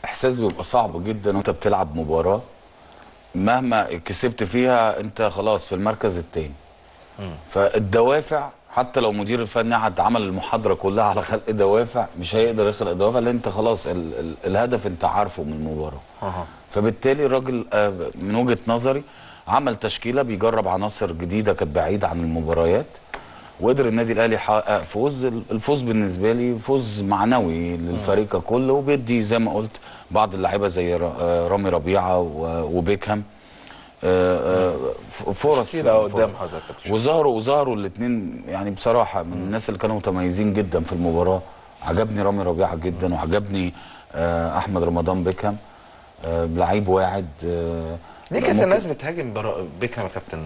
احساس بيبقى صعب جدا وانت بتلعب مباراه مهما كسبت فيها انت خلاص في المركز الثاني فالدوافع حتى لو مدير الفني قعد عمل المحاضره كلها على خلق دوافع مش هيقدر يخلق دوافع لان انت خلاص ال ال الهدف انت عارفه من المباراه أها. فبالتالي الراجل آه، من وجهه نظري عمل تشكيله بيجرب عناصر جديده كانت بعيده عن المباريات وقدر النادي الاهلي يحقق فوز الفوز بالنسبه لي فوز معنوي للفريق كله وبيدي زي ما قلت بعض اللعيبه زي ر- آه، رامي ربيعه و- وبيكهام آه، آه، ف- فرص كتير أهو فرص. قدام حضرتك وظهروا وظهروا الاثنين يعني بصراحه من الناس اللي كانوا متميزين جدا في المباراه عجبني رامي ربيعه جدا وعجبني آه، احمد رمضان بيكهام آه، لعيب واعد آه، ليه كانت ممكن- الناس بتهاجم برا- بيكهام يا كابتن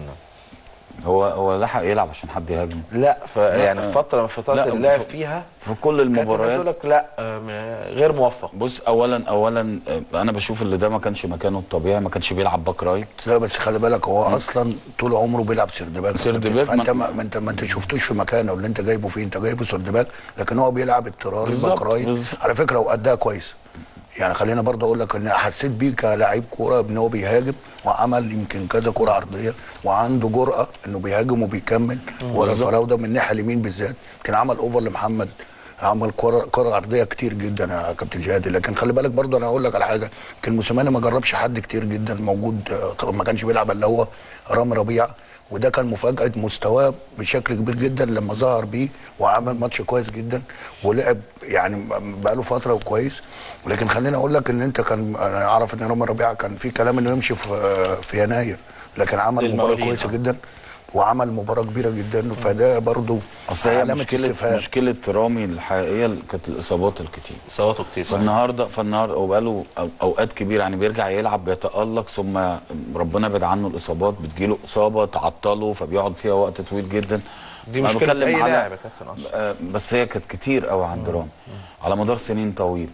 هو هو لحق يلعب عشان حد يهاجمه لا ف يعني في فتره من لا، فترات اللعب ف- فيها في كل كانت الناس المباريات يقول لك لا آه، م- غير موفق بص اولا اولا آه، انا بشوف اللي ده ما كانش مكانه الطبيعي ما كانش بيلعب باك رايت لا بس خلي بالك هو اصلا طول عمره بيلعب سردباك سردباك، فانت ما- ما ما انت ما انت شفتوش في مكانه اللي انت جايبه فيه انت جايبه سردباك لكن هو بيلعب اضطراري بالظبط، باك رايت بالظبط. على فكره واداها كويس يعني خلينا برضه اقول لك ان حسيت بيه كلاعب كوره ان هو بيهاجم وعمل يمكن كذا كوره عرضيه وعنده جرأه انه بيهاجم وبيكمل ورا الفراوده من الناحيه اليمين بالذات كان عمل اوفر لمحمد عمل كرة كرة عرضية كتير جدا يا كابتن جهادي لكن خلي بالك برضه انا هقول لك على حاجة كان موسيماني ما جربش حد كتير جدا موجود آه، ما كانش بيلعب الا هو رامي ربيعة وده كان مفاجأة مستواه بشكل كبير جدا لما ظهر بيه وعمل ماتش كويس جدا ولعب يعني بقاله فترة كويس لكن خليني اقول لك ان انت كان انا اعرف ان رامي ربيعة كان في كلام انه يمشي في في يناير لكن عمل مباراة للمقاولين، كويسة آه. جدا وعمل مباراة كبيرة جدا فده برضه اصل هي علامة مشكله استفهام. مشكله رامي الحقيقيه اللي كانت الاصابات الكتير صواته كتير صح فالنهارده فالنهارده وبقاله أو- اوقات كبيره يعني بيرجع يلعب بيتالق ثم ربنا يبعد عنه الاصابات بتجيله اصابه تعطله فبيقعد فيها وقت طويل جدا دي أنا مشكله بتكلم اي على- لاعب يا كابتن اصلا آه، بس هي كانت كتير قوي عند رامي على مدار سنين طويل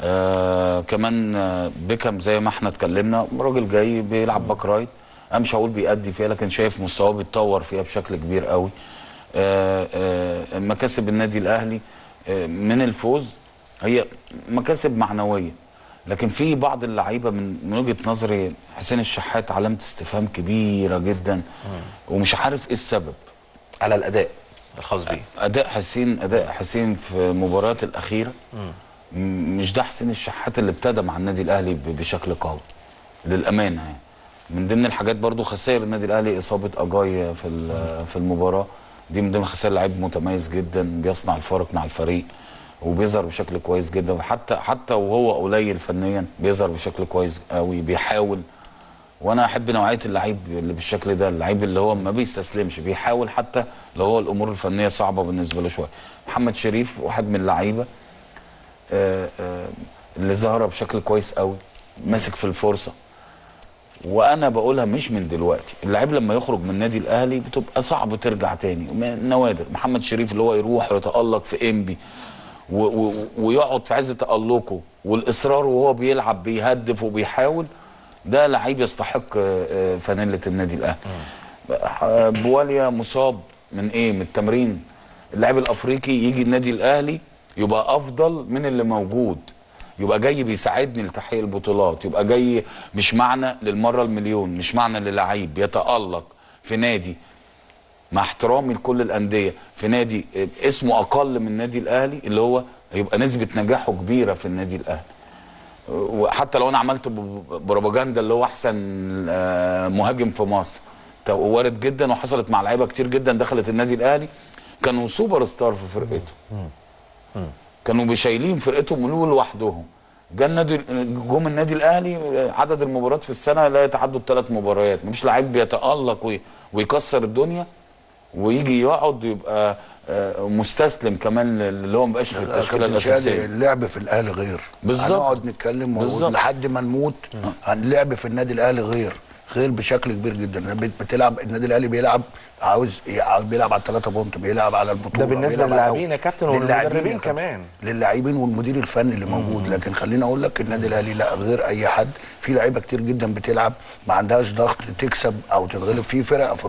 آه كمان آه، بيكهام زي ما احنا اتكلمنا راجل جاي بيلعب باك رايت انا مش هقول بيأدي فيها لكن شايف مستواه بيتطور فيها بشكل كبير قوي آه آه مكاسب النادي الاهلي آه من الفوز هي مكاسب معنويه لكن في بعض اللعيبه من من وجهه نظري حسين الشحات علامه استفهام كبيره جدا ومش عارف ايه السبب على الاداء الخاص بيه اداء حسين اداء حسين في المباريات الاخيره م- مش ده حسين الشحات اللي ابتدى مع النادي الاهلي ب- بشكل قوي للامانه يعني من ضمن الحاجات برضو خسائر النادي الاهلي اصابه اجاي في ال- في المباراه دي من ضمن خسائر لعيب متميز جدا بيصنع الفارق مع الفريق وبيظهر بشكل كويس جدا وحتى حتى وهو قليل فنيا بيظهر بشكل كويس قوي بيحاول وانا احب نوعيه اللعيب اللي بالشكل ده اللعيب اللي هو ما بيستسلمش بيحاول حتى لو هو الامور الفنيه صعبه بالنسبه له شويه محمد شريف واحد من اللعيبه آه، آه، اللي ظهر بشكل كويس قوي ماسك في الفرصه وانا بقولها مش من دلوقتي اللعيب لما يخرج من النادي الاهلي بتبقى صعب ترجع تاني م- نوادر محمد شريف اللي هو يروح ويتالق في انبي و- و- ويقعد في عز تالقه والاصرار وهو بيلعب بيهدف وبيحاول ده لعيب يستحق آه، آه، فانيله النادي الاهلي آه، بواليا مصاب من ايه من التمرين اللاعب الافريقي يجي النادي الاهلي يبقى افضل من اللي موجود يبقى جاي بيساعدني لتحقيق البطولات يبقى جاي مش معنى للمره المليون مش معنى للعيب بيتالق في نادي مع احترامي لكل الانديه في نادي آه، اسمه اقل من النادي الاهلي اللي هو يبقى نسبه نجاحه كبيره في النادي الاهلي وحتى لو انا عملت ب- بروباجندا اللي هو احسن آه، مهاجم في مصر طب وارد جدا وحصلت مع لعيبه كتير جدا دخلت النادي الاهلي كانوا سوبر ستار في فرقته كانوا بيشايلين فرقتهم ولو لوحدهم جا النادي جم النادي الاهلي عدد المباريات في السنه لا يتعدوا الثلاث مباريات مفيش لعيب بيتالق وي- ويكسر الدنيا ويجي يقعد يبقى آه، مستسلم كمان اللي هو مبقاش في التشكيله كابتن شادي الاساسيه اللعب في الاهلي غير بالظبط. هنقعد نتكلم بالظبط. لحد ما نموت هنلعب في النادي الاهلي غير غير بشكل كبير جدا بت- بتلعب النادي الاهلي بيلعب عاوز عاوز بيلعب على الثلاثه بونت بيلعب على البطوله ده بالنسبة بيلعب على- للاعبين يا كابتن للاعبين والمدربين يا كابتن. كمان. للاعبين والمدير الفني اللي موجود لكن خليني اقول لك النادي الاهلي لا غير اي حد في لعيبه كتير جدا بتلعب ما عندهاش ضغط تكسب او تتغلب في فرق فروق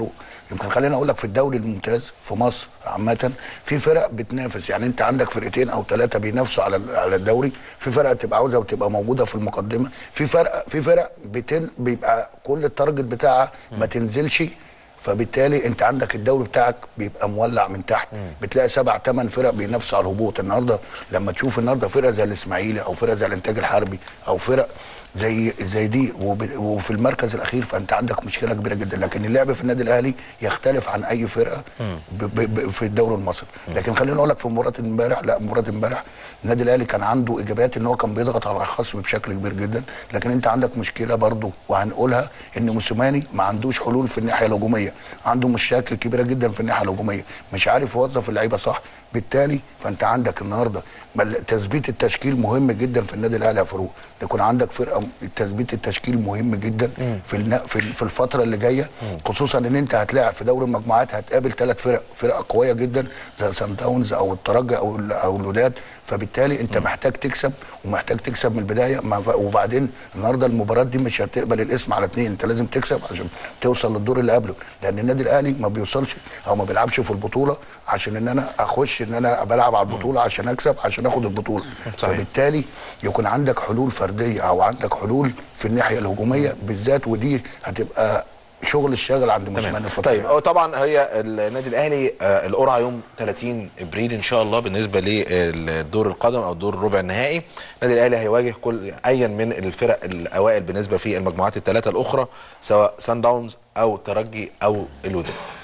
يمكن خليني اقول لك في الدوري الممتاز في مصر عامه في فرق بتنافس يعني انت عندك فرقتين او ثلاثه بينافسوا على على الدوري في فرقه تبقى عاوزه وتبقى موجوده في المقدمه في فرق في فرق بتن بيبقى كل التارجت بتاعها ما تنزلش فبالتالي انت عندك الدوري بتاعك بيبقى مولع من تحت بتلاقي سبع ثمان فرق بينافسوا على الهبوط النهارده لما تشوف النهارده فرقه زي الاسماعيلي او فرقه زي الانتاج الحربي او فرق زي زي دي وب- وفي المركز الاخير فانت عندك مشكله كبيره جدا لكن اللعب في النادي الاهلي يختلف عن اي فرقه ب ب ب في الدوري المصري لكن خليني اقول لك في مباراه امبارح لا مباراه امبارح النادي الاهلي كان عنده ايجابيات ان هو كان بيضغط على الخصم بشكل كبير جدا لكن انت عندك مشكله برضو وهنقولها ان موسيماني ما عندوش حلول في الناحيه الهجوميه عنده مشاكل كبيره جدا في الناحيه الهجوميه مش عارف يوظف اللعيبه صح بالتالي فانت عندك النهارده بل- تثبيت التشكيل مهم جدا في النادي الاهلي يا فاروق يكون عندك فرقه تثبيت التشكيل مهم جدا في النا- في ال- في الفتره اللي جايه خصوصا ان انت هتلاعب في دوري المجموعات هتقابل ثلاث فرق فرقه قويه جدا زي سان داونز او الترجي او ال- او الوداد فبالتالي انت محتاج تكسب ومحتاج تكسب من البدايه ما ف- وبعدين النهارده المباراه دي مش هتقبل الاسم على اثنين انت لازم تكسب عشان توصل للدور اللي قبله لان النادي الاهلي ما بيوصلش او ما بيلعبش في البطوله عشان ان انا اخش ان انا بلعب على البطوله عشان اكسب عشان اخد البطوله صحيح. فبالتالي يكون عندك حلول فرديه او عندك حلول في الناحيه الهجوميه بالذات ودي هتبقى شغل الشاغل عند موسيماني الفتره طيب الجاية. هو طبعا هي النادي الاهلي آه، القرعه يوم 30 ابريل ان شاء الله بالنسبه للدور القادم او الدور الربع النهائي النادي الاهلي هيواجه كل ايا من الفرق الاوائل بالنسبه في المجموعات الثلاثه الاخرى سواء سان داونز او ترجي او الوداد